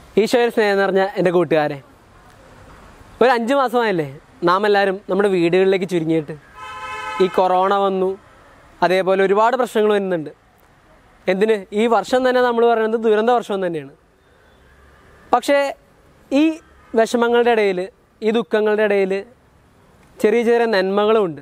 ഈശോയിൽ സ്നേഹം നിറഞ്ഞ എൻ്റെ കൂട്ടുകാരെ ഒരു അഞ്ച് മാസമായല്ലേ നാം എല്ലാവരും നമ്മുടെ വീടുകളിലേക്ക് ചുരുങ്ങിയിട്ട് ഈ കൊറോണ വന്നു അതേപോലെ ഒരുപാട് പ്രശ്നങ്ങൾ വരുന്നുണ്ട് എന്തിന് ഈ വർഷം തന്നെ നമ്മൾ പറയുന്നത് ദുരന്ത വർഷം തന്നെയാണ് പക്ഷേ ഈ വിഷമങ്ങളുടെ ഇടയിൽ ഈ ദുഃഖങ്ങളുടെ ഇടയിൽ ചെറിയ ചെറിയ നന്മകളുമുണ്ട്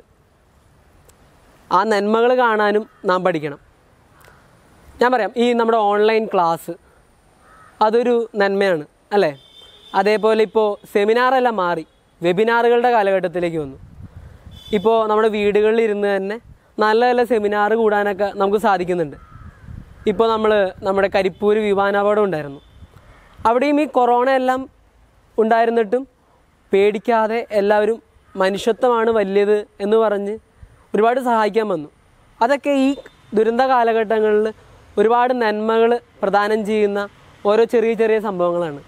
ആ നന്മകൾ കാണാനും നാം പഠിക്കണം ഞാൻ പറയാം ഈ നമ്മുടെ ഓൺലൈൻ ക്ലാസ് അതൊരു നന്മയാണ് അല്ലേ അതേപോലെ ഇപ്പോൾ സെമിനാറെല്ലാം മാറി വെബിനാറുകളുടെ കാലഘട്ടത്തിലേക്ക് വന്നു ഇപ്പോൾ നമ്മുടെ വീടുകളിൽ ഇരുന്ന് തന്നെ നല്ല നല്ല സെമിനാർ കൂടാനൊക്കെ നമുക്ക് സാധിക്കുന്നുണ്ട് ഇപ്പോൾ നമ്മൾ നമ്മുടെ കരിപ്പൂർ വിമാനാപകടം ഉണ്ടായിരുന്നു അവിടെയും ഈ കൊറോണ എല്ലാം ഉണ്ടായിരുന്നിട്ടും പേടിക്കാതെ എല്ലാവരും മനുഷ്യത്വമാണ് വലിയത് എന്ന് പറഞ്ഞ് ഒരുപാട് സഹായിക്കാൻ വന്നു അതൊക്കെ ഈ ദുരന്ത കാലഘട്ടങ്ങളിൽ ഒരുപാട് നന്മകൾ പ്രദാനം ചെയ്യുന്ന ഓരോ ചെറിയ ചെറിയ സംഭവങ്ങളാണ്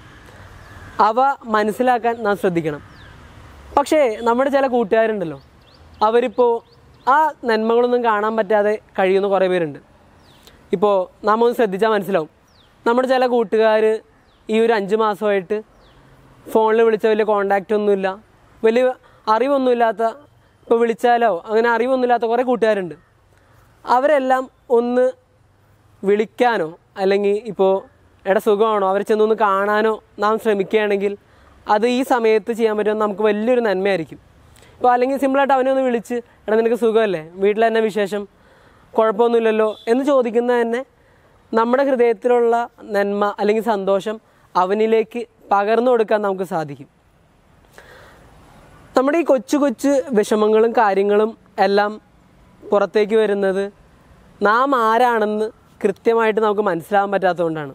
അവ മനസ്സിലാക്കാൻ നാം ശ്രദ്ധിക്കണം പക്ഷേ നമ്മുടെ ചില കൂട്ടുകാരുണ്ടല്ലോ അവരിപ്പോൾ ആ നന്മകളൊന്നും കാണാൻ പറ്റാതെ കഴിയുന്ന കുറേ പേരുണ്ട് ഇപ്പോൾ നാം ഒന്ന് ശ്രദ്ധിച്ചാൽ മനസ്സിലാവും നമ്മുടെ ചില കൂട്ടുകാർ ഈ ഒരു അഞ്ച് മാസമായിട്ട് ഫോണിൽ വിളിച്ച വലിയ കോണ്ടാക്റ്റ് ഒന്നുമില്ല വലിയ അറിവൊന്നുമില്ലാത്ത ഇപ്പോൾ വിളിച്ചാലോ അങ്ങനെ അറിവൊന്നുമില്ലാത്ത കുറേ കൂട്ടുകാരുണ്ട് അവരെല്ലാം ഒന്ന് വിളിക്കാനോ അല്ലെങ്കിൽ ഇപ്പോൾ എടാ സുഖമാണോ അവരെ ചെന്നൊന്ന് കാണാനോ നാം ശ്രമിക്കുകയാണെങ്കിൽ അത് ഈ സമയത്ത് ചെയ്യാൻ പറ്റുമെന്ന് നമുക്ക് വലിയൊരു നന്മയായിരിക്കും ഇപ്പോൾ അല്ലെങ്കിൽ സിമ്പിളായിട്ട് അവനെ ഒന്ന് വിളിച്ച് എടാ നിനക്ക് സുഖമല്ലേ വീട്ടിൽ തന്നെ വിശേഷം കുഴപ്പമൊന്നുമില്ലല്ലോ എന്ന് ചോദിക്കുന്നത് തന്നെ നമ്മുടെ ഹൃദയത്തിലുള്ള നന്മ അല്ലെങ്കിൽ സന്തോഷം അവനിലേക്ക് പകർന്നു കൊടുക്കാൻ നമുക്ക് സാധിക്കും നമ്മുടെ ഈ കൊച്ചു കൊച്ചു വിഷമങ്ങളും കാര്യങ്ങളും എല്ലാം പുറത്തേക്ക് വരുന്നത് നാം ആരാണെന്ന് കൃത്യമായിട്ട് നമുക്ക് മനസ്സിലാകാൻ പറ്റാത്തതുകൊണ്ടാണ്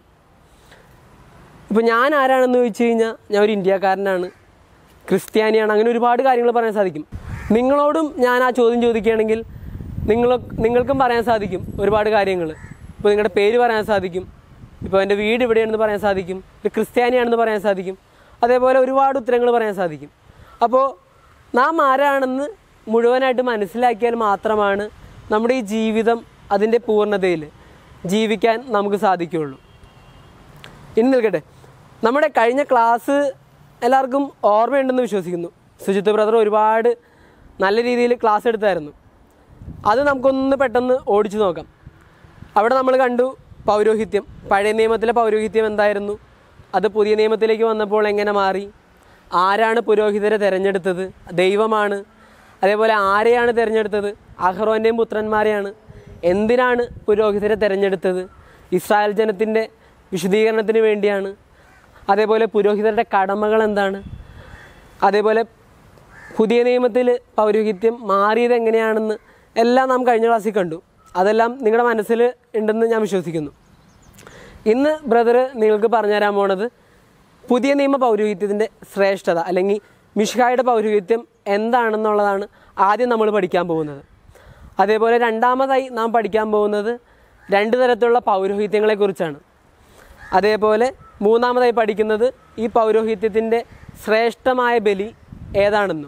ഇപ്പോൾ ഞാൻ ആരാണെന്ന് ചോദിച്ചു കഴിഞ്ഞാൽ ഞാൻ ഒരു ഇന്ത്യക്കാരനാണ് ക്രിസ്ത്യാനിയാണ് അങ്ങനെ ഒരുപാട് കാര്യങ്ങൾ പറയാൻ സാധിക്കും നിങ്ങളോടും ഞാൻ ആ ചോദ്യം ചോദിക്കുകയാണെങ്കിൽ നിങ്ങൾ നിങ്ങൾക്കും പറയാൻ സാധിക്കും ഒരുപാട് കാര്യങ്ങൾ ഇപ്പോൾ നിങ്ങളുടെ പേര് പറയാൻ സാധിക്കും ഇപ്പോൾ എൻ്റെ വീട് ഇവിടെയാണെന്ന് പറയാൻ സാധിക്കും ഒരു ക്രിസ്ത്യാനിയാണെന്ന് പറയാൻ സാധിക്കും അതേപോലെ ഒരുപാട് ഉത്തരങ്ങൾ പറയാൻ സാധിക്കും അപ്പോൾ നാം ആരാണെന്ന് മുഴുവനായിട്ട് മനസ്സിലാക്കിയാൽ മാത്രമാണ് നമ്മുടെ ഈ ജീവിതം അതിൻ്റെ പൂർണ്ണതയിൽ ജീവിക്കാൻ നമുക്ക് സാധിക്കുകയുള്ളൂ ഇനി നിൽക്കട്ടെ നമ്മുടെ കഴിഞ്ഞ ക്ലാസ് എല്ലാവർക്കും ഓർമ്മയുണ്ടെന്ന് വിശ്വസിക്കുന്നു സുജിത്ത് ബ്രദർ ഒരുപാട് നല്ല രീതിയിൽ ക്ലാസ് എടുത്തായിരുന്നു അത് നമുക്കൊന്ന് പെട്ടെന്ന് ഓടിച്ചു നോക്കാം അവിടെ നമ്മൾ കണ്ടു പൗരോഹിത്യം പഴയ നിയമത്തിലെ പൗരോഹിത്യം എന്തായിരുന്നു അത് പുതിയ നിയമത്തിലേക്ക് വന്നപ്പോൾ എങ്ങനെ മാറി ആരാണ് പുരോഹിതരെ തിരഞ്ഞെടുത്തത് ദൈവമാണ് അതേപോലെ ആരെയാണ് തിരഞ്ഞെടുത്തത് അഹ്റോൻ്റെയും പുത്രന്മാരെയാണ് എന്തിനാണ് പുരോഹിതരെ തിരഞ്ഞെടുത്തത് ഇസ്രായേൽ ജനത്തിൻ്റെ വിശദീകരണത്തിന് വേണ്ടിയാണ് അതേപോലെ പുരോഹിതരുടെ കടമകൾ എന്താണ് അതേപോലെ പുതിയ നിയമത്തിൽ പൗരോഹിത്യം മാറിയത് എങ്ങനെയാണെന്ന് എല്ലാം നാം കഴിഞ്ഞ ക്ലാസ്സിൽ കണ്ടു അതെല്ലാം നിങ്ങളുടെ മനസ്സിൽ ഉണ്ടെന്ന് ഞാൻ വിശ്വസിക്കുന്നു ഇന്ന് ബ്രദർ നിങ്ങൾക്ക് പറഞ്ഞു തരാൻ പോണത് പുതിയ നിയമ പൗരോഹിത്യത്തിൻ്റെ ശ്രേഷ്ഠത അല്ലെങ്കിൽ മിഷ്ഹായുടെ പൗരോഹിത്യം എന്താണെന്നുള്ളതാണ് ആദ്യം നമ്മൾ പഠിക്കാൻ പോകുന്നത് അതേപോലെ രണ്ടാമതായി നാം പഠിക്കാൻ പോകുന്നത് രണ്ട് തരത്തിലുള്ള പൗരോഹിത്യങ്ങളെക്കുറിച്ചാണ് അതേപോലെ മൂന്നാമതായി പഠിക്കുന്നത് ഈ പൗരോഹിത്യത്തിൻ്റെ ശ്രേഷ്ഠമായ ബലി ഏതാണെന്നും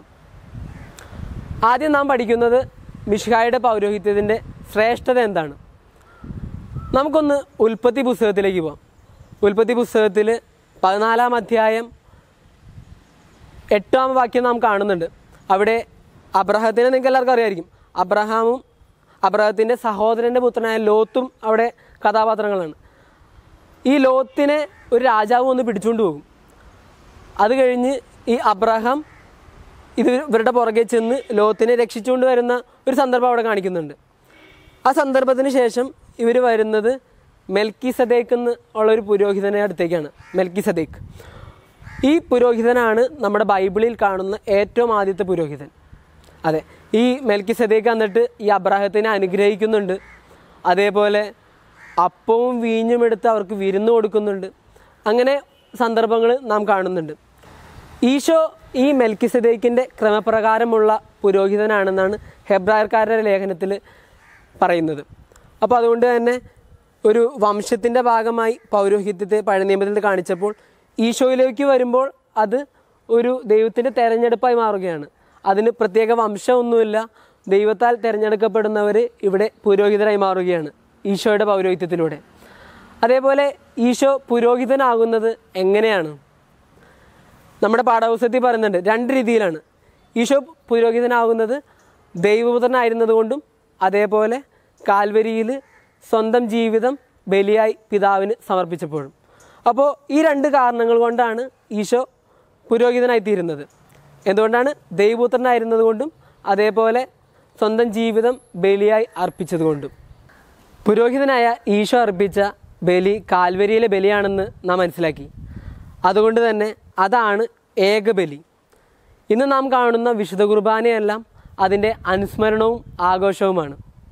ആദ്യം നാം പഠിക്കുന്നത് മിഷ്ഹായുടെ പൗരോഹിത്യത്തിൻ്റെ ശ്രേഷ്ഠത എന്താണ് നമുക്കൊന്ന് ഉൽപ്പത്തി പുസ്തകത്തിലേക്ക് പോവാം ഉൽപ്പത്തി പുസ്തകത്തിൽ പതിനാലാം അധ്യായം എട്ടാം വാക്യം നാം കാണുന്നുണ്ട് അവിടെ അബ്രഹത്തിനെ നിങ്ങൾക്ക് എല്ലാവർക്കും അറിയായിരിക്കും അബ്രഹാമും അബ്രഹത്തിൻ്റെ സഹോദരൻ്റെ പുത്രനായ ലോത്തും അവിടെ കഥാപാത്രങ്ങളാണ് ഈ ലോത്തിനെ ഒരു രാജാവ് വന്ന് പിടിച്ചുകൊണ്ട് പോകും അത് കഴിഞ്ഞ് ഈ അബ്രഹാം ഇത് ഇവരുടെ പുറകെ ചെന്ന് ലോത്തിനെ രക്ഷിച്ചുകൊണ്ട് വരുന്ന ഒരു സന്ദർഭം അവിടെ കാണിക്കുന്നുണ്ട് ആ സന്ദർഭത്തിന് ശേഷം ഇവർ വരുന്നത് മെൽക്കി സദേക്ക് എന്ന് ഉള്ള ഒരു പുരോഹിതനെ അടുത്തേക്കാണ് മെൽക്കി സദേക്ക് ഈ പുരോഹിതനാണ് നമ്മുടെ ബൈബിളിൽ കാണുന്ന ഏറ്റവും ആദ്യത്തെ പുരോഹിതൻ അതെ ഈ മെൽക്കി സദേക്ക് വന്നിട്ട് ഈ അബ്രാഹത്തിനെ അനുഗ്രഹിക്കുന്നുണ്ട് അതേപോലെ അപ്പവും വീഞ്ഞും എടുത്ത് അവർക്ക് വിരുന്ന് കൊടുക്കുന്നുണ്ട് അങ്ങനെ സന്ദർഭങ്ങൾ നാം കാണുന്നുണ്ട് ഈശോ ഈ മെൽക്കിസദേക്കിൻ്റെ ക്രമപ്രകാരമുള്ള പുരോഹിതനാണെന്നാണ് ഹെബ്രായർക്കാരുടെ ലേഖനത്തിൽ പറയുന്നത് അപ്പോൾ അതുകൊണ്ട് തന്നെ ഒരു വംശത്തിൻ്റെ ഭാഗമായി പൗരോഹിത്യത്തെ പഴയ നിയമത്തിൽ കാണിച്ചപ്പോൾ ഈശോയിലേക്ക് വരുമ്പോൾ അത് ഒരു ദൈവത്തിൻ്റെ തെരഞ്ഞെടുപ്പായി മാറുകയാണ് അതിന് പ്രത്യേക വംശമൊന്നുമില്ല ദൈവത്താൽ തിരഞ്ഞെടുക്കപ്പെടുന്നവർ ഇവിടെ പുരോഹിതരായി മാറുകയാണ് ഈശോയുടെ പൗരോഹിത്യത്തിലൂടെ അതേപോലെ ഈശോ പുരോഹിതനാകുന്നത് എങ്ങനെയാണ് നമ്മുടെ പാഠപുസ്തകത്തിൽ പറയുന്നുണ്ട് രണ്ട് രീതിയിലാണ് ഈശോ പുരോഹിതനാകുന്നത് ദൈവപുത്രനായിരുന്നത് കൊണ്ടും അതേപോലെ കാൽവരിയിൽ സ്വന്തം ജീവിതം ബലിയായി പിതാവിന് സമർപ്പിച്ചപ്പോഴും അപ്പോൾ ഈ രണ്ട് കാരണങ്ങൾ കൊണ്ടാണ് ഈശോ പുരോഹിതനായി തീരുന്നത് എന്തുകൊണ്ടാണ് ദൈവപുത്രനായിരുന്നത് കൊണ്ടും അതേപോലെ സ്വന്തം ജീവിതം ബലിയായി അർപ്പിച്ചത് കൊണ്ടും പുരോഹിതനായ ഈശോ അർപ്പിച്ച ബലി കാൽവരിയിലെ ബലിയാണെന്ന് നാം മനസ്സിലാക്കി അതുകൊണ്ട് തന്നെ അതാണ് ഏകബലി ഇന്ന് നാം കാണുന്ന വിശുദ്ധ കുർബാനയെല്ലാം അതിൻ്റെ അനുസ്മരണവും ആഘോഷവുമാണ്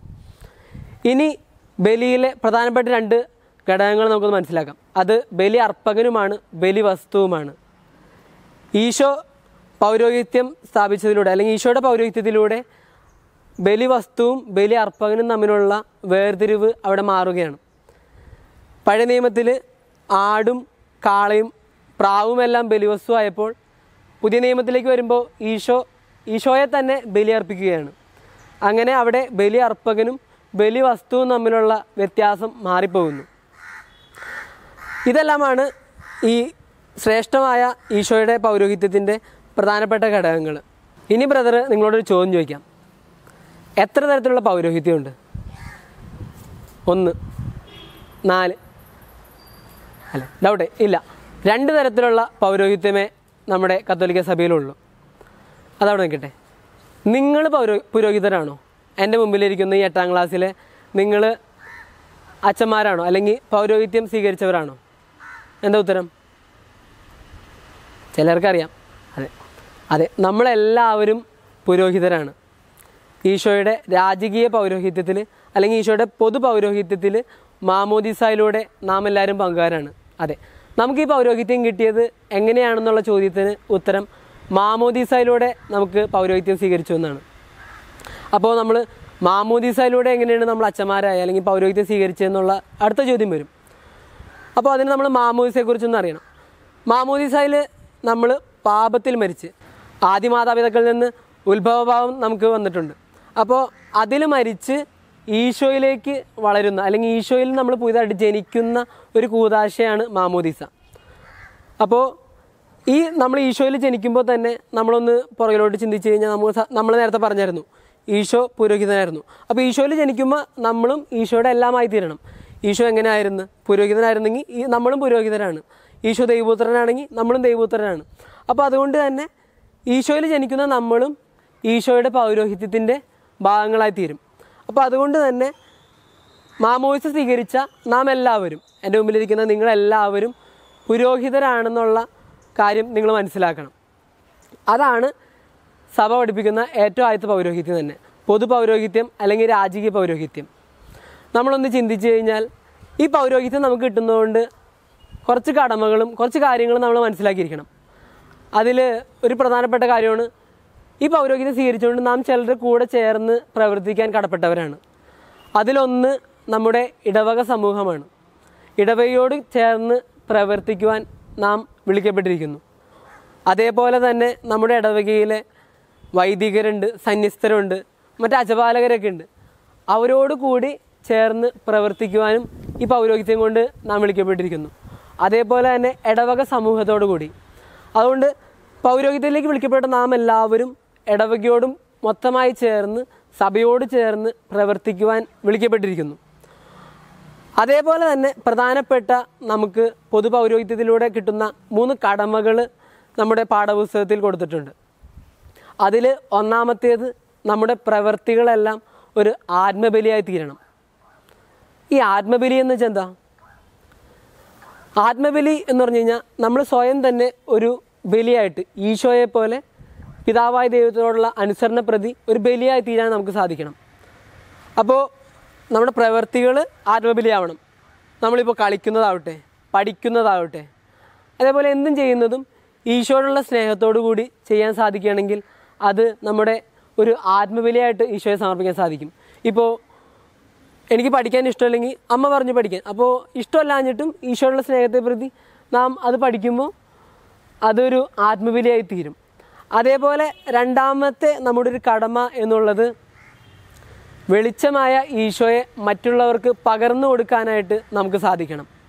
ഇനി ബലിയിലെ പ്രധാനപ്പെട്ട രണ്ട് ഘടകങ്ങൾ നമുക്കൊന്ന് മനസ്സിലാക്കാം അത് ബലി അർപ്പകനുമാണ് ബലി വസ്തുവുമാണ് ഈശോ പൗരോഹിത്യം സ്ഥാപിച്ചതിലൂടെ അല്ലെങ്കിൽ ഈശോയുടെ പൗരോഹിത്യത്തിലൂടെ ബലി വസ്തുവും ബലി അർപ്പകനും തമ്മിലുള്ള വേർതിരിവ് അവിടെ മാറുകയാണ് പഴയ നിയമത്തിൽ ആടും കാളയും പ്രാവുമെല്ലാം ബലിവസ്തു ആയപ്പോൾ പുതിയ നിയമത്തിലേക്ക് വരുമ്പോൾ ഈശോ ഈശോയെ തന്നെ ബലി അർപ്പിക്കുകയാണ് അങ്ങനെ അവിടെ ബലി അർപ്പകനും ബലി വസ്തുവും തമ്മിലുള്ള വ്യത്യാസം മാറിപ്പോകുന്നു ഇതെല്ലാമാണ് ഈ ശ്രേഷ്ഠമായ ഈശോയുടെ പൗരോഹിത്യത്തിൻ്റെ പ്രധാനപ്പെട്ട ഘടകങ്ങൾ ഇനി ബ്രദർ നിങ്ങളോടൊരു ചോദ്യം ചോദിക്കാം എത്ര തരത്തിലുള്ള പൗരോഹിത്യമുണ്ട് ഒന്ന് നാല് അല്ല ഡൗട്ട് ഇല്ല രണ്ട് തരത്തിലുള്ള പൗരോഹിത്യമേ നമ്മുടെ കത്തോലിക്ക സഭയിലുള്ളൂ അതവിടെ നിൽക്കട്ടെ നിങ്ങൾ പൗരോ പുരോഹിതരാണോ എൻ്റെ മുമ്പിലിരിക്കുന്ന ഈ എട്ടാം ക്ലാസ്സിലെ നിങ്ങൾ അച്ഛന്മാരാണോ അല്ലെങ്കിൽ പൗരോഹിത്യം സ്വീകരിച്ചവരാണോ എന്താ ഉത്തരം ചിലർക്കറിയാം അതെ അതെ നമ്മളെല്ലാവരും പുരോഹിതരാണ് ഈശോയുടെ രാജകീയ പൗരോഹിത്യത്തിൽ അല്ലെങ്കിൽ ഈശോയുടെ പൊതു പൗരോഹിത്യത്തിൽ മാമോദിസായിലൂടെ നാം എല്ലാവരും പങ്കുകാരാണ് അതെ നമുക്ക് ഈ പൗരോഹിത്യം കിട്ടിയത് എങ്ങനെയാണെന്നുള്ള ചോദ്യത്തിന് ഉത്തരം മാമോദിസായിലൂടെ നമുക്ക് പൗരോഹിത്യം സ്വീകരിച്ചു എന്നാണ് അപ്പോൾ നമ്മൾ മാമോദിസായിലൂടെ എങ്ങനെയാണ് നമ്മൾ അച്ഛന്മാരായ അല്ലെങ്കിൽ പൗരോഹിത്യം സ്വീകരിച്ചതെന്നുള്ള അടുത്ത ചോദ്യം വരും അപ്പോൾ അതിന് നമ്മൾ മാമോദിസയെക്കുറിച്ചൊന്ന് അറിയണം മാമോദിസയിൽ നമ്മൾ പാപത്തിൽ മരിച്ച് ആദ്യ മാതാപിതാക്കളിൽ നിന്ന് ഉത്ഭവഭാവം നമുക്ക് വന്നിട്ടുണ്ട് അപ്പോൾ അതിൽ മരിച്ച് ഈശോയിലേക്ക് വളരുന്ന അല്ലെങ്കിൽ ഈശോയിൽ നമ്മൾ പുതിയതായിട്ട് ജനിക്കുന്ന ഒരു കൂതാശയാണ് മാമോദിസ അപ്പോൾ ഈ നമ്മൾ ഈശോയിൽ ജനിക്കുമ്പോൾ തന്നെ നമ്മളൊന്ന് പുറകിലോട്ട് ചിന്തിച്ച് കഴിഞ്ഞാൽ നമ്മൾ നമ്മൾ നേരത്തെ പറഞ്ഞായിരുന്നു ഈശോ പുരോഹിതനായിരുന്നു അപ്പോൾ ഈശോയിൽ ജനിക്കുമ്പോൾ നമ്മളും ഈശോയുടെ എല്ലാമായി തീരണം ഈശോ എങ്ങനെയായിരുന്നു പുരോഹിതനായിരുന്നെങ്കിൽ ഈ നമ്മളും പുരോഹിതരാണ് ഈശോ ദൈവപുത്രനാണെങ്കിൽ നമ്മളും ദൈവപുത്രനാണ് അപ്പോൾ അതുകൊണ്ട് തന്നെ ഈശോയിൽ ജനിക്കുന്ന നമ്മളും ഈശോയുടെ പൗരോഹിത്യത്തിൻ്റെ ഭാഗങ്ങളായി തീരും അപ്പോൾ അതുകൊണ്ട് തന്നെ മാമോയിസ് സ്വീകരിച്ച നാം എല്ലാവരും എൻ്റെ മുമ്പിലിരിക്കുന്ന നിങ്ങളെല്ലാവരും പുരോഹിതരാണെന്നുള്ള കാര്യം നിങ്ങൾ മനസ്സിലാക്കണം അതാണ് സഭ പഠിപ്പിക്കുന്ന ഏറ്റവും ആദ്യത്തെ പൗരോഹിത്യം തന്നെ പൊതു പൗരോഹിത്യം അല്ലെങ്കിൽ രാജകീയ പൗരോഹിത്യം നമ്മളൊന്ന് ചിന്തിച്ചു കഴിഞ്ഞാൽ ഈ പൗരോഹിത്യം നമുക്ക് കിട്ടുന്നതുകൊണ്ട് കുറച്ച് കടമകളും കുറച്ച് കാര്യങ്ങളും നമ്മൾ മനസ്സിലാക്കിയിരിക്കണം അതിൽ ഒരു പ്രധാനപ്പെട്ട കാര്യമാണ് ഈ പൗരോഹിത്യം സ്വീകരിച്ചുകൊണ്ട് നാം ചിലരുടെ കൂടെ ചേർന്ന് പ്രവർത്തിക്കാൻ കടപ്പെട്ടവരാണ് അതിലൊന്ന് നമ്മുടെ ഇടവക സമൂഹമാണ് ഇടവകയോട് ചേർന്ന് പ്രവർത്തിക്കുവാൻ നാം വിളിക്കപ്പെട്ടിരിക്കുന്നു അതേപോലെ തന്നെ നമ്മുടെ ഇടവകയിലെ വൈദികരുണ്ട് സന്യസ്തരുണ്ട് മറ്റ് അജപാലകരൊക്കെ ഉണ്ട് അവരോട് കൂടി ചേർന്ന് പ്രവർത്തിക്കുവാനും ഈ പൗരോഹിത്യം കൊണ്ട് നാം വിളിക്കപ്പെട്ടിരിക്കുന്നു അതേപോലെ തന്നെ ഇടവക സമൂഹത്തോടു കൂടി അതുകൊണ്ട് പൗരോഹിത്യത്തിലേക്ക് വിളിക്കപ്പെട്ട നാം എല്ലാവരും ഇടവകയോടും മൊത്തമായി ചേർന്ന് സഭയോട് ചേർന്ന് പ്രവർത്തിക്കുവാൻ വിളിക്കപ്പെട്ടിരിക്കുന്നു അതേപോലെ തന്നെ പ്രധാനപ്പെട്ട നമുക്ക് പൊതു പൗരോഹിത്യത്തിലൂടെ കിട്ടുന്ന മൂന്ന് കടമകൾ നമ്മുടെ പാഠപുസ്തകത്തിൽ കൊടുത്തിട്ടുണ്ട് അതിൽ ഒന്നാമത്തേത് നമ്മുടെ പ്രവൃത്തികളെല്ലാം ഒരു ആത്മബലിയായി തീരണം ഈ ആത്മബലി എന്ന് വെച്ചാൽ എന്താ ആത്മബലി എന്ന് പറഞ്ഞു കഴിഞ്ഞാൽ നമ്മൾ സ്വയം തന്നെ ഒരു ബലിയായിട്ട് ഈശോയെ പോലെ പിതാവായ ദൈവത്തോടുള്ള അനുസരണ പ്രതി ഒരു ബലിയായി തീരാൻ നമുക്ക് സാധിക്കണം അപ്പോൾ നമ്മുടെ പ്രവൃത്തികൾ ആത്മബലിയാവണം നമ്മളിപ്പോൾ കളിക്കുന്നതാവട്ടെ പഠിക്കുന്നതാവട്ടെ അതേപോലെ എന്തും ചെയ്യുന്നതും ഈശോയോടുള്ള സ്നേഹത്തോടു കൂടി ചെയ്യാൻ സാധിക്കുകയാണെങ്കിൽ അത് നമ്മുടെ ഒരു ആത്മബലിയായിട്ട് ഈശോയെ സമർപ്പിക്കാൻ സാധിക്കും ഇപ്പോൾ എനിക്ക് പഠിക്കാൻ ഇഷ്ടമല്ലെങ്കിൽ അമ്മ പറഞ്ഞു പഠിക്കാൻ അപ്പോൾ ഇഷ്ടമല്ലാഞ്ഞിട്ടും ഈശോയുള്ള സ്നേഹത്തെ പ്രതി നാം അത് പഠിക്കുമ്പോൾ അതൊരു ആത്മബലിയായി തീരും അതേപോലെ രണ്ടാമത്തെ നമ്മുടെ ഒരു കടമ എന്നുള്ളത് വെളിച്ചമായ ഈശോയെ മറ്റുള്ളവർക്ക് പകർന്നു കൊടുക്കാനായിട്ട് നമുക്ക് സാധിക്കണം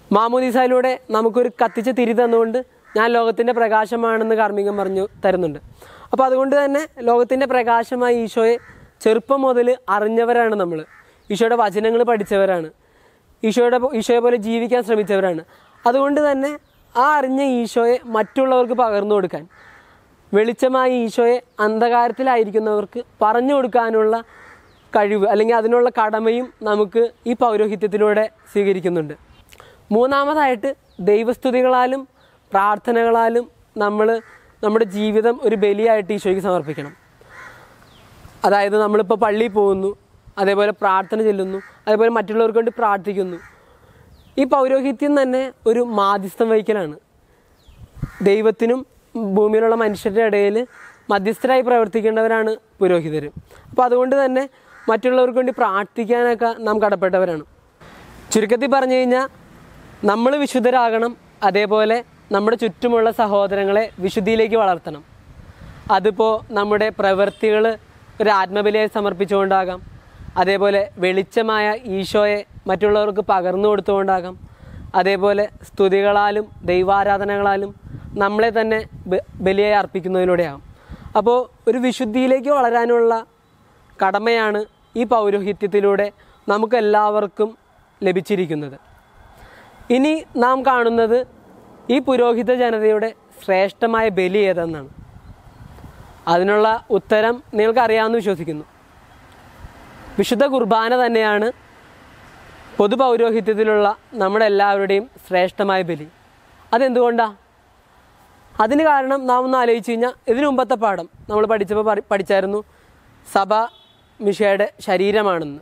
മാമോദീസയിലൂടെ നമുക്കൊരു കത്തിച്ച തിരി തന്നുകൊണ്ട് ഞാൻ ലോകത്തിൻ്റെ പ്രകാശമാണെന്ന് കാർമ്മികം പറഞ്ഞു തരുന്നുണ്ട് അപ്പോൾ അതുകൊണ്ട് തന്നെ ലോകത്തിൻ്റെ പ്രകാശമായി ഈശോയെ ചെറുപ്പം മുതൽ അറിഞ്ഞവരാണ് നമ്മൾ ഈശോയുടെ വചനങ്ങൾ പഠിച്ചവരാണ് ഈശോയുടെ പോ- ഈശോയെ പോലെ ജീവിക്കാൻ ശ്രമിച്ചവരാണ് അതുകൊണ്ട് തന്നെ ആ അറിഞ്ഞ ഈശോയെ മറ്റുള്ളവർക്ക് പകർന്നു കൊടുക്കാൻ വെളിച്ചമായി ഈശോയെ അന്ധകാരത്തിലായിരിക്കുന്നവർക്ക് പറഞ്ഞു കൊടുക്കാനുള്ള കഴിവ് അല്ലെങ്കിൽ അതിനുള്ള കടമയും നമുക്ക് ഈ പൗരോഹിത്യത്തിലൂടെ സ്വീകരിക്കുന്നുണ്ട് മൂന്നാമതായിട്ട് ദൈവസ്തുതികളാലും പ്രാർത്ഥനകളാലും നമ്മൾ നമ്മുടെ ജീവിതം ഒരു ബലിയായിട്ട് ഈശോയ്ക്ക് സമർപ്പിക്കണം അതായത് നമ്മളിപ്പോൾ പള്ളിയിൽ പോകുന്നു അതേപോലെ പ്രാർത്ഥന ചെല്ലുന്നു അതേപോലെ മറ്റുള്ളവർക്ക് വേണ്ടി പ്രാർത്ഥിക്കുന്നു ഈ പൗരോഹിത്യം തന്നെ ഒരു മാധ്യസ്ഥം വഹിക്കലാണ് ദൈവത്തിനും ഭൂമിയിലുള്ള മനുഷ്യരുടെ ഇടയിൽ മധ്യസ്ഥരായി പ്രവർത്തിക്കേണ്ടവരാണ് പുരോഹിതർ അപ്പോൾ അതുകൊണ്ട് തന്നെ മറ്റുള്ളവർക്ക് വേണ്ടി പ്രാർത്ഥിക്കാനൊക്കെ നാം കടപ്പെട്ടവരാണ് ചുരുക്കത്തിൽ പറഞ്ഞു കഴിഞ്ഞാൽ നമ്മൾ വിശുദ്ധരാകണം അതേപോലെ നമ്മുടെ ചുറ്റുമുള്ള സഹോദരങ്ങളെ വിശുദ്ധിയിലേക്ക് വളർത്തണം അതിപ്പോൾ നമ്മുടെ പ്രവൃത്തികൾ ഒരു ആത്മബലിയായി സമർപ്പിച്ചുകൊണ്ടാകാം അതേപോലെ വെളിച്ചമായ ഈശോയെ മറ്റുള്ളവർക്ക് പകർന്നു കൊടുത്തുകൊണ്ടാകാം അതേപോലെ സ്തുതികളാലും ദൈവാരാധനകളാലും നമ്മളെ തന്നെ ബ- ബലിയായി അർപ്പിക്കുന്നതിലൂടെയാകും അപ്പോൾ ഒരു വിശുദ്ധിയിലേക്ക് വളരാനുള്ള കടമയാണ് ഈ പൗരോഹിത്യത്തിലൂടെ നമുക്കെല്ലാവർക്കും ലഭിച്ചിരിക്കുന്നത് ഇനി നാം കാണുന്നത് ഈ പുരോഹിത ജനതയുടെ ശ്രേഷ്ഠമായ ബലി ഏതെന്നാണ് അതിനുള്ള ഉത്തരം നിങ്ങൾക്ക് അറിയാമെന്ന് വിശ്വസിക്കുന്നു വിശുദ്ധ കുർബാന തന്നെയാണ് പൊതു പൗരോഹിത്യത്തിലുള്ള നമ്മുടെ എല്ലാവരുടെയും ശ്രേഷ്ഠമായ ബലി അതെന്തുകൊണ്ടാണ് അതിന് കാരണം നാം ഒന്ന് ആലോചിച്ച് കഴിഞ്ഞാൽ ഇതിനു മുമ്പത്തെ പാഠം നമ്മൾ പഠിച്ചപ്പോൾ പറി- പഠിച്ചായിരുന്നു സഭ മിഷയുടെ ശരീരമാണെന്ന്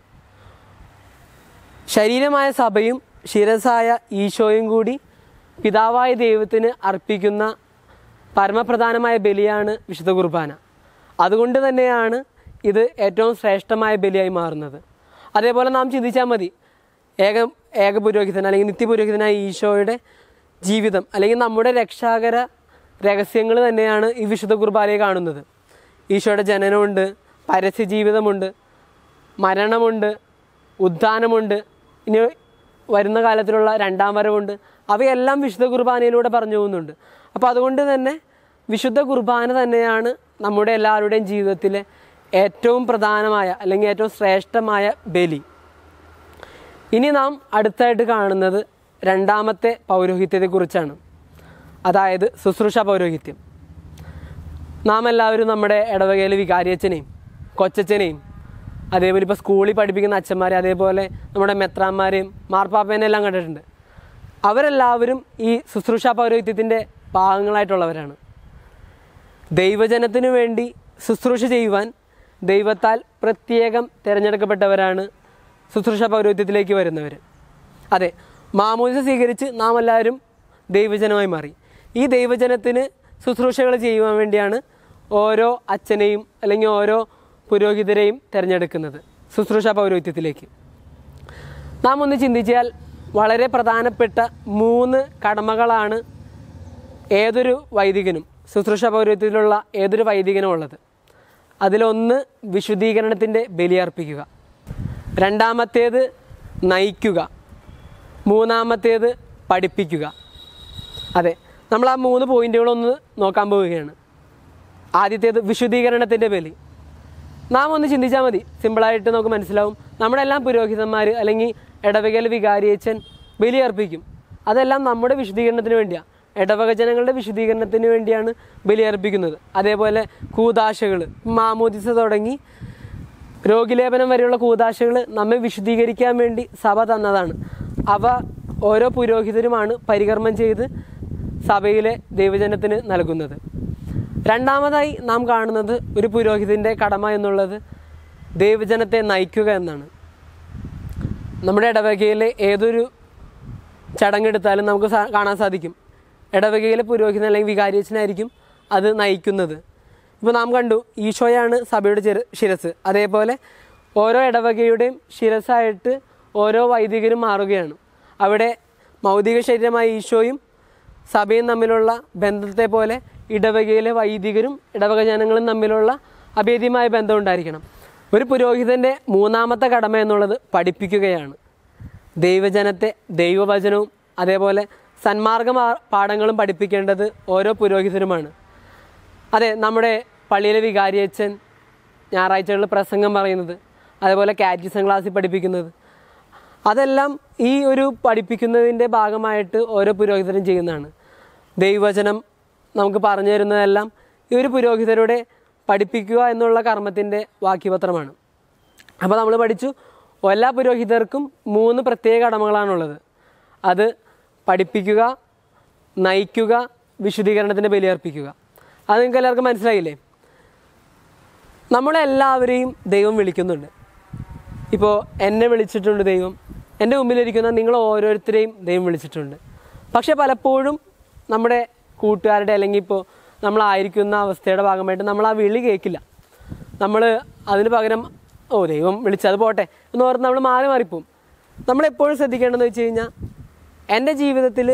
ശരീരമായ സഭയും ശിരസായ ഈശോയും കൂടി പിതാവായ ദൈവത്തിന് അർപ്പിക്കുന്ന പരമപ്രധാനമായ ബലിയാണ് വിശുദ്ധ കുർബാന അതുകൊണ്ട് തന്നെയാണ് ഇത് ഏറ്റവും ശ്രേഷ്ഠമായ ബലിയായി മാറുന്നത് അതേപോലെ നാം ചിന്തിച്ചാൽ മതി ഏക ഏക പുരോഹിതൻ അല്ലെങ്കിൽ നിത്യപുരോഹിതനായ ഈശോയുടെ ജീവിതം അല്ലെങ്കിൽ നമ്മുടെ രക്ഷാകര രഹസ്യങ്ങൾ തന്നെയാണ് ഈ വിശുദ്ധ കുർബാനയെ കാണുന്നത് ഈശോയുടെ ജനനമുണ്ട് പരസ്യ ജീവിതമുണ്ട് മരണമുണ്ട് ഉദ്ധാനമുണ്ട് ഇനി വരുന്ന കാലത്തിലുള്ള രണ്ടാം വരവുണ്ട് അവയെല്ലാം വിശുദ്ധ കുർബാനയിലൂടെ പറഞ്ഞു പോകുന്നുണ്ട് അപ്പോൾ അതുകൊണ്ട് തന്നെ വിശുദ്ധ കുർബാന തന്നെയാണ് നമ്മുടെ എല്ലാവരുടെയും ജീവിതത്തിലെ ഏറ്റവും പ്രധാനമായ അല്ലെങ്കിൽ ഏറ്റവും ശ്രേഷ്ഠമായ ബലി ഇനി നാം അടുത്തായിട്ട് കാണുന്നത് രണ്ടാമത്തെ പൗരോഹിത്യത്തെക്കുറിച്ചാണ് അതായത് ശുശ്രൂഷ പൗരോഹിത്യം നാം എല്ലാവരും നമ്മുടെ ഇടവകയിലെ വികാരിയച്ഛനെയും കൊച്ചച്ഛനെയും അതേപോലെ ഇപ്പോൾ സ്കൂളിൽ പഠിപ്പിക്കുന്ന അച്ഛന്മാരെ അതേപോലെ നമ്മുടെ മെത്രാന്മാരെയും മാർപ്പാപ്പേനെ എല്ലാം കണ്ടിട്ടുണ്ട് അവരെല്ലാവരും ഈ ശുശ്രൂഷ പൗരോഹിത്യത്തിൻ്റെ ഭാഗങ്ങളായിട്ടുള്ളവരാണ് ദൈവജനത്തിനു വേണ്ടി ശുശ്രൂഷ ചെയ്യുവാൻ ദൈവത്താൽ പ്രത്യേകം തിരഞ്ഞെടുക്കപ്പെട്ടവരാണ് ശുശ്രൂഷ പൗരോഹിത്യത്തിലേക്ക് വരുന്നവർ അതെ മാമോദിസ സ്വീകരിച്ച് നാം എല്ലാവരും ദൈവജനമായി മാറി ഈ ദൈവജനത്തിന് ശുശ്രൂഷകൾ ചെയ്യുവാൻ വേണ്ടിയാണ് ഓരോ അച്ഛനെയും അല്ലെങ്കിൽ ഓരോ പുരോഹിതരെയും തിരഞ്ഞെടുക്കുന്നത് ശുശ്രൂഷ പൗരോഹിത്യത്തിലേക്ക് നാം ഒന്ന് ചിന്തിച്ചാൽ വളരെ പ്രധാനപ്പെട്ട മൂന്ന് കടമകളാണ് ഏതൊരു വൈദികനും ശുശ്രൂഷ പൗരത്വത്തിലുള്ള ഏതൊരു വൈദികനും ഉള്ളത് അതിലൊന്ന് വിശുദ്ധീകരണത്തിൻ്റെ ബലിയർപ്പിക്കുക രണ്ടാമത്തേത് നയിക്കുക മൂന്നാമത്തേത് പഠിപ്പിക്കുക അതെ നമ്മൾ ആ മൂന്ന് പോയിന്റുകളൊന്ന് നോക്കാൻ പോവുകയാണ് ആദ്യത്തേത് വിശുദ്ധീകരണത്തിൻ്റെ ബലി നാം ഒന്ന് ചിന്തിച്ചാൽ മതി സിമ്പിളായിട്ട് നമുക്ക് മനസ്സിലാവും നമ്മുടെ എല്ലാം പുരോഹിതന്മാർ അല്ലെങ്കിൽ ഇടവകയിലെ വികാരിയച്ചൻ ബലിയർപ്പിക്കും അതെല്ലാം നമ്മുടെ വിശുദ്ധീകരണത്തിന് വേണ്ടിയാണ് ഇടവക ജനങ്ങളുടെ വിശുദ്ധീകരണത്തിന് വേണ്ടിയാണ് ബലിയർപ്പിക്കുന്നത് അതേപോലെ കൂതാശകൾ മാമോദിസ തുടങ്ങി രോഗിലേപനം വരെയുള്ള കൂതാശകൾ നമ്മെ വിശുദ്ധീകരിക്കാൻ വേണ്ടി സഭ തന്നതാണ് അവ ഓരോ പുരോഹിതരുമാണ് പരികർമ്മം ചെയ്ത് സഭയിലെ ദൈവജനത്തിന് നൽകുന്നത് രണ്ടാമതായി നാം കാണുന്നത് ഒരു പുരോഹിതൻ്റെ കടമ എന്നുള്ളത് ദൈവജനത്തെ നയിക്കുക എന്നാണ് നമ്മുടെ ഇടവകയിലെ ഏതൊരു ചടങ്ങെടുത്താലും നമുക്ക് സാ- കാണാൻ സാധിക്കും ഇടവകയിലെ പുരോഹിതൻ അല്ലെങ്കിൽ വികാരിയച്ഛനായിരിക്കും അത് നയിക്കുന്നത് ഇപ്പോൾ നാം കണ്ടു ഈശോയാണ് സഭയുടെ ചിര- ശിരസ് അതേപോലെ ഓരോ ഇടവകയുടെയും ശിരസായിട്ട് ഓരോ വൈദികരും മാറുകയാണ് അവിടെ മൗതിക ശരീരമായ ഈശോയും സഭയും തമ്മിലുള്ള ബന്ധത്തെ പോലെ ഇടവകയിലെ വൈദികരും ഇടവക ജനങ്ങളും തമ്മിലുള്ള അഭേദ്യമായ ബന്ധം ഉണ്ടായിരിക്കണം ഒരു പുരോഹിതൻ്റെ മൂന്നാമത്തെ കടമ എന്നുള്ളത് പഠിപ്പിക്കുകയാണ് ദൈവജനത്തെ ദൈവവചനവും അതേപോലെ സന്മാർഗ മാ- പാഠങ്ങളും പഠിപ്പിക്കേണ്ടത് ഓരോ പുരോഹിതരുമാണ് അതെ നമ്മുടെ പള്ളിയിലെ വികാരിയച്ഛൻ ഞായറാഴ്ചകളിൽ പ്രസംഗം പറയുന്നത് അതേപോലെ കാറ്റിസം ക്ലാസ്സിൽ പഠിപ്പിക്കുന്നത് അതെല്ലാം ഈ ഒരു പഠിപ്പിക്കുന്നതിൻ്റെ ഭാഗമായിട്ട് ഓരോ പുരോഹിതരും ചെയ്യുന്നതാണ് ദൈവവചനം നമുക്ക് പറഞ്ഞു തരുന്നതെല്ലാം ഈ ഒരു പുരോഹിതരുടെ പഠിപ്പിക്കുക എന്നുള്ള കർമ്മത്തിൻ്റെ വാക്യപത്രമാണ് അപ്പോൾ നമ്മൾ പഠിച്ചു എല്ലാ പുരോഹിതർക്കും മൂന്ന് പ്രത്യേക കടമകളാണുള്ളത് അത് പഠിപ്പിക്കുക നയിക്കുക വിശുദ്ധീകരണത്തിൻ്റെ ബലിയർപ്പിക്കുക അത് നിങ്ങൾക്ക് എല്ലാവർക്കും മനസ്സിലായില്ലേ നമ്മളെല്ലാവരെയും ദൈവം വിളിക്കുന്നുണ്ട് ഇപ്പോൾ എന്നെ വിളിച്ചിട്ടുണ്ട് ദൈവം എൻ്റെ മുമ്പിലിരിക്കുന്ന നിങ്ങൾ ഓരോരുത്തരെയും ദൈവം വിളിച്ചിട്ടുണ്ട് പക്ഷെ പലപ്പോഴും നമ്മുടെ കൂട്ടുകാരുടെ അല്ലെങ്കിൽ ഇപ്പോൾ നമ്മളായിരിക്കുന്ന അവസ്ഥയുടെ ഭാഗമായിട്ട് നമ്മൾ ആ വിളി കേൾക്കില്ല നമ്മൾ അതിന് പകരം ഓ ദൈവം വിളിച്ചത് പോട്ടെ എന്ന് പറഞ്ഞ് നമ്മൾ മാറി മാറിപ്പോവും നമ്മളെപ്പോഴും ശ്രദ്ധിക്കേണ്ടതെന്ന് വെച്ച് കഴിഞ്ഞാൽ എൻ്റെ ജീവിതത്തിൽ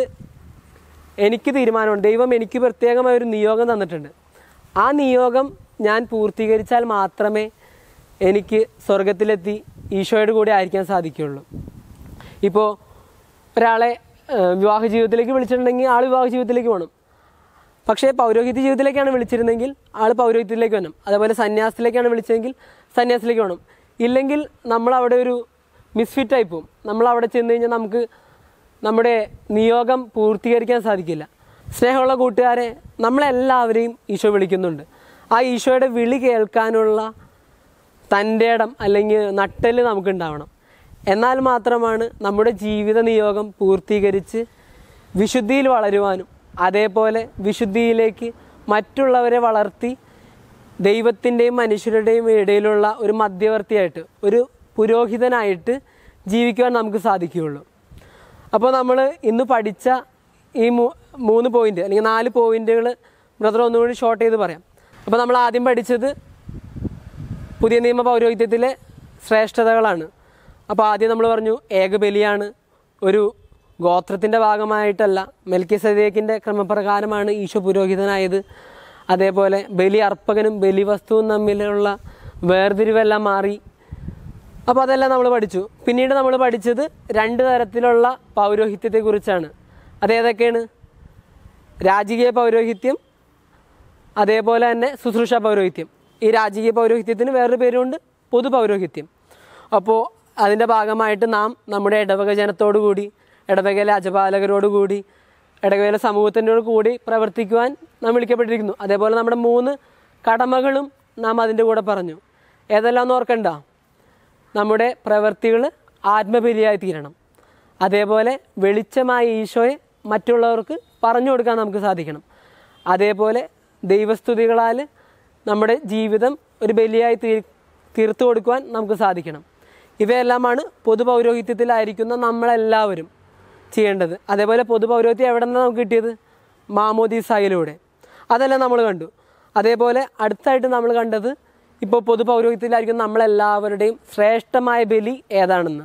എനിക്ക് തീരുമാനമുണ്ട് ദൈവം എനിക്ക് പ്രത്യേകമായ ഒരു നിയോഗം തന്നിട്ടുണ്ട് ആ നിയോഗം ഞാൻ പൂർത്തീകരിച്ചാൽ മാത്രമേ എനിക്ക് സ്വർഗത്തിലെത്തി ഈശോയുടെ കൂടെ ആയിരിക്കാൻ സാധിക്കുകയുള്ളൂ ഇപ്പോൾ ഒരാളെ ഏഹ്, വിവാഹ ജീവിതത്തിലേക്ക് വിളിച്ചിട്ടുണ്ടെങ്കിൽ ആൾ വിവാഹ ജീവിതത്തിലേക്ക് പോകണം പക്ഷേ പൗരോഹിത്യ ജീവിതത്തിലേക്കാണ് വിളിച്ചിരുന്നെങ്കിൽ ആൾ പൗരോഹിത്യത്തിലേക്ക് വരണം അതേപോലെ സന്യാസത്തിലേക്കാണ് വിളിച്ചതെങ്കിൽ സന്യാസത്തിലേക്ക് വേണം ഇല്ലെങ്കിൽ നമ്മൾ അവിടെ ഒരു മിസ്ഫിറ്റ് ആയി പോകും നമ്മൾ അവിടെ ചെന്ന് കഴിഞ്ഞാൽ നമുക്ക് നമ്മുടെ നിയോഗം പൂർത്തീകരിക്കാൻ സാധിക്കില്ല സ്നേഹമുള്ള കൂട്ടുകാരെ നമ്മളെല്ലാവരെയും ഈശോ വിളിക്കുന്നുണ്ട് ആ ഈശോയുടെ വിളി കേൾക്കാനുള്ള തൻ്റെ ഇടം അല്ലെങ്കിൽ നട്ടല് നമുക്കുണ്ടാവണം എന്നാൽ മാത്രമാണ് നമ്മുടെ ജീവിത നിയോഗം പൂർത്തീകരിച്ച് വിശുദ്ധിയിൽ വളരുവാനും അതേപോലെ വിശുദ്ധിയിലേക്ക് മറ്റുള്ളവരെ വളർത്തി ദൈവത്തിൻ്റെയും മനുഷ്യരുടെയും ഇടയിലുള്ള ഒരു മധ്യവർത്തിയായിട്ട് ഒരു പുരോഹിതനായിട്ട് ജീവിക്കുവാൻ നമുക്ക് സാധിക്കുകയുള്ളൂ അപ്പോൾ നമ്മൾ ഇന്ന് പഠിച്ച ഈ മൂ- മൂന്ന് പോയിന്റ് അല്ലെങ്കിൽ നാല് പോയിന്റുകൾ ബ്രദർ ഒന്നുകൂടി ഷോർട്ട് ചെയ്ത് പറയാം അപ്പോൾ നമ്മൾ ആദ്യം പഠിച്ചത് പുതിയ നിയമ പൗരോഹിത്യത്തിലെ ശ്രേഷ്ഠതകളാണ് അപ്പോൾ ആദ്യം നമ്മൾ പറഞ്ഞു ഏകബലിയാണ് ഒരു ഗോത്രത്തിൻ്റെ ഭാഗമായിട്ടല്ല മെൽക്കി സദേക്കിൻ്റെ ക്രമപ്രകാരമാണ് ഈശോ പുരോഹിതനായത് അതേപോലെ ബലി അർപ്പകനും ബലിവസ്തുവും തമ്മിലുള്ള വേർതിരിവെല്ലാം മാറി അപ്പോൾ അതെല്ലാം നമ്മൾ പഠിച്ചു പിന്നീട് നമ്മൾ പഠിച്ചത് രണ്ട് തരത്തിലുള്ള പൗരോഹിത്യത്തെക്കുറിച്ചാണ് അതേതൊക്കെയാണ് രാജകീയ പൗരോഹിത്യം അതേപോലെ തന്നെ ശുശ്രൂഷ പൗരോഹിത്യം ഈ രാജകീയ പൗരോഹിത്യത്തിന് വേറൊരു പേരുണ്ട് പൊതു പൗരോഹിത്യം അപ്പോൾ അതിൻ്റെ ഭാഗമായിട്ട് നാം നമ്മുടെ ഇടവക ജനത്തോടു കൂടി ഇടവകയിലെ അജപാലകരോട് കൂടി ഇടവകയിലെ സമൂഹത്തിനോട് കൂടി പ്രവർത്തിക്കുവാൻ നാം വിളിക്കപ്പെട്ടിരിക്കുന്നു അതേപോലെ നമ്മുടെ മൂന്ന് കടമകളും നാം അതിൻ്റെ കൂടെ പറഞ്ഞു ഏതെല്ലാം ഒന്ന് ഓർക്കണ്ട നമ്മുടെ പ്രവൃത്തികൾ ആത്മബലിയായി തീരണം അതേപോലെ വെളിച്ചമായ ഈശോയെ മറ്റുള്ളവർക്ക് പറഞ്ഞു കൊടുക്കാൻ നമുക്ക് സാധിക്കണം അതേപോലെ ദൈവസ്തുതികളാൽ നമ്മുടെ ജീവിതം ഒരു ബലിയായി തീ തീർത്തു കൊടുക്കുവാൻ നമുക്ക് സാധിക്കണം ഇവയെല്ലാമാണ് പൊതു പൗരോഹിത്യത്തിലായിരിക്കുന്ന നമ്മളെല്ലാവരും ചെയ്യേണ്ടത് അതേപോലെ പൊതു പൗരോഹിത്യം എവിടെ നിന്നാണ് നമുക്ക് കിട്ടിയത് മാമോദീസായിലൂടെ അതെല്ലാം നമ്മൾ കണ്ടു അതേപോലെ അടുത്തായിട്ട് നമ്മൾ കണ്ടത് ഇപ്പോൾ പൊതു പൗരോഹിത്യത്തിലായിരിക്കുന്ന നമ്മളെല്ലാവരുടെയും ശ്രേഷ്ഠമായ ബലി ഏതാണെന്ന്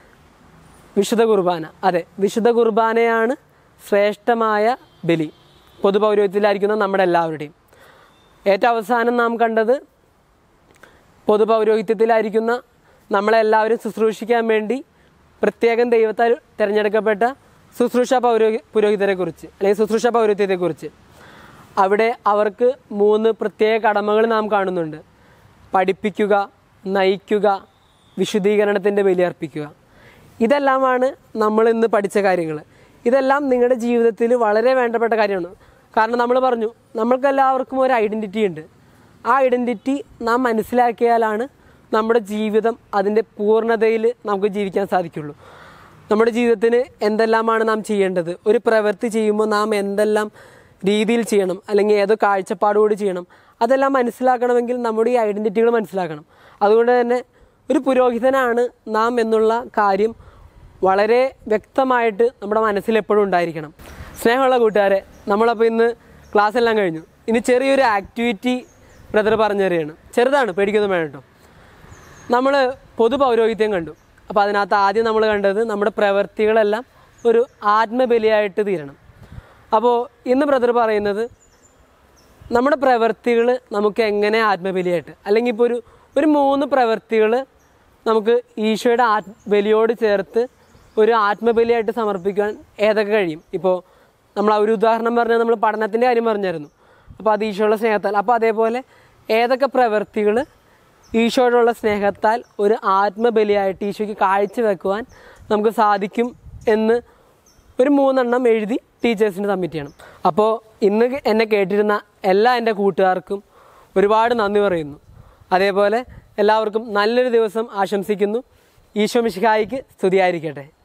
വിശുദ്ധ കുർബാന അതെ വിശുദ്ധ കുർബാനയാണ് ശ്രേഷ്ഠമായ ബലി പൊതു പൗരോഹിത്യത്തിലായിരിക്കുന്ന നമ്മുടെ എല്ലാവരുടെയും ഏറ്റവും അവസാനം നാം കണ്ടത് പൊതു പൗരോഹിത്യത്തിലായിരിക്കുന്ന നമ്മളെല്ലാവരും ശുശ്രൂഷിക്കാൻ വേണ്ടി പ്രത്യേകം ദൈവത്താൽ തിരഞ്ഞെടുക്കപ്പെട്ട ശുശ്രൂഷ പൗരോഹി പുരോഹിതരെക്കുറിച്ച് അല്ലെങ്കിൽ ശുശ്രൂഷ പൗരോഹിത്യത്തെക്കുറിച്ച് അവിടെ അവർക്ക് മൂന്ന് പ്രത്യേക കടമകൾ നാം കാണുന്നുണ്ട് പഠിപ്പിക്കുക നയിക്കുക വിശുദ്ധീകരണത്തിൻ്റെ ബലിയർപ്പിക്കുക ഇതെല്ലാമാണ് നമ്മൾ ഇന്ന് പഠിച്ച കാര്യങ്ങൾ ഇതെല്ലാം നിങ്ങളുടെ ജീവിതത്തിൽ വളരെ വേണ്ടപ്പെട്ട കാര്യമാണ് കാരണം നമ്മൾ പറഞ്ഞു നമ്മൾക്കെല്ലാവർക്കും ഒരു ഐഡൻറ്റിറ്റി ഉണ്ട് ആ ഐഡൻറ്റിറ്റി നാം മനസ്സിലാക്കിയാലാണ് നമ്മുടെ ജീവിതം അതിൻ്റെ പൂർണ്ണതയിൽ നമുക്ക് ജീവിക്കാൻ സാധിക്കുള്ളൂ നമ്മുടെ ജീവിതത്തിന് എന്തെല്ലാമാണ് നാം ചെയ്യേണ്ടത് ഒരു പ്രവൃത്തി ചെയ്യുമ്പോൾ നാം എന്തെല്ലാം രീതിയിൽ ചെയ്യണം അല്ലെങ്കിൽ ഏതോ കാഴ്ചപ്പാടുകൂടി ചെയ്യണം അതെല്ലാം മനസ്സിലാക്കണമെങ്കിൽ നമ്മുടെ ഈ ഐഡൻറ്റിറ്റികൾ മനസ്സിലാക്കണം അതുകൊണ്ട് തന്നെ ഒരു പുരോഹിതനാണ് നാം എന്നുള്ള കാര്യം വളരെ വ്യക്തമായിട്ട് നമ്മുടെ മനസ്സിൽ എപ്പോഴും ഉണ്ടായിരിക്കണം സ്നേഹമുള്ള കൂട്ടുകാരെ നമ്മളപ്പോൾ ഇന്ന് ക്ലാസ് എല്ലാം കഴിഞ്ഞു ഇനി ചെറിയൊരു ആക്ടിവിറ്റി ബ്രദർ പറഞ്ഞു തരികയാണ് ചെറുതാണ് പേടിക്കൊന്നും വേണം കേട്ടോ നമ്മൾ പൊതു പൗരോഹിത്യം കണ്ടു അപ്പോൾ അതിനകത്ത് ആദ്യം നമ്മൾ കണ്ടത് നമ്മുടെ പ്രവൃത്തികളെല്ലാം ഒരു ആത്മബലിയായിട്ട് തീരണം അപ്പോൾ ഇന്ന് ബ്രദർ പറയുന്നത് നമ്മുടെ പ്രവൃത്തികൾ നമുക്ക് എങ്ങനെ ആത്മബലിയായിട്ട് അല്ലെങ്കിൽ ഇപ്പോൾ ഒരു ഒരു മൂന്ന് പ്രവൃത്തികൾ നമുക്ക് ഈശോയുടെ ആത്മ ബലിയോട് ചേർത്ത് ഒരു ആത്മബലിയായിട്ട് സമർപ്പിക്കുവാൻ ഏതൊക്കെ കഴിയും ഇപ്പോൾ നമ്മൾ ആ ഒരു ഉദാഹരണം പറഞ്ഞാൽ നമ്മൾ പഠനത്തിൻ്റെ കാര്യം പറഞ്ഞായിരുന്നു അപ്പോൾ അത് ഈശോയുടെ സ്നേഹത്താൽ അപ്പോൾ അതേപോലെ ഏതൊക്കെ പ്രവൃത്തികൾ ഈശോയോടുള്ള സ്നേഹത്താൽ ഒരു ആത്മബലിയായിട്ട് ഈശോയ്ക്ക് കാഴ്ചവെക്കുവാൻ നമുക്ക് സാധിക്കും എന്ന് ഒരു മൂന്നെണ്ണം എഴുതി ടീച്ചേഴ്സിന് സബ്മിറ്റ് ചെയ്യണം അപ്പോൾ ഇന്ന് എന്നെ കേട്ടിരുന്ന എല്ലാ എൻ്റെ കൂട്ടുകാർക്കും ഒരുപാട് നന്ദി പറയുന്നു അതേപോലെ എല്ലാവർക്കും നല്ലൊരു ദിവസം ആശംസിക്കുന്നു ഈശോ മിശിഹായിക്ക് സ്തുതിയായിരിക്കട്ടെ